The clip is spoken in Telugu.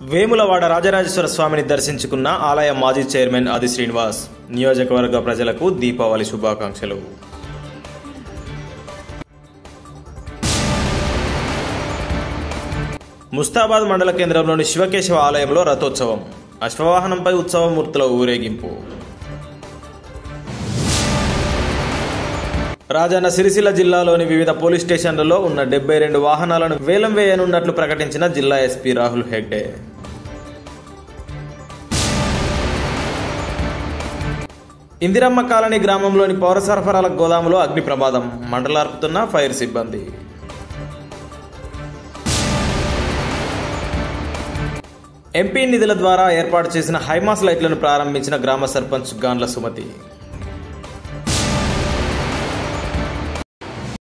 వేములవాడ రాజరాజేశ్వర స్వామిని దర్శించుకున్న ఆలయ మాజీ చైర్మన్ ఆది శ్రీనివాస్ నియోజకవర్గ ప్రజలకు దీపావళి శుభాకాంక్షలు ముస్తాబాద్ మండల కేంద్రంలోని శివకేశవ ఆలయంలో రథోత్సవం అశ్వవాహనంపై ఉత్సవమూర్తుల ఊరేగింపు రాజన్న సిరిసిల్ల జిల్లాలోని వివిధ పోలీస్ స్టేషన్లలో ఉన్న డెబ్బై రెండు వాహనాలను వేలం వేయనున్నట్లు ప్రకటించిన జిల్లా ఎస్పీ రాహుల్ హెగ్డే ఇందిరమ్మ కాలనీ గ్రామంలోని పౌర సరఫరాల గోదాములో అగ్ని ప్రమాదం మంటలార్పుతున్న ఫైర్ సిబ్బంది ఎంపీ నిధుల ద్వారా ఏర్పాటు చేసిన హైమాస్ లైట్లను ప్రారంభించిన గ్రామ సర్పంచ్ గాన్ల సుమతి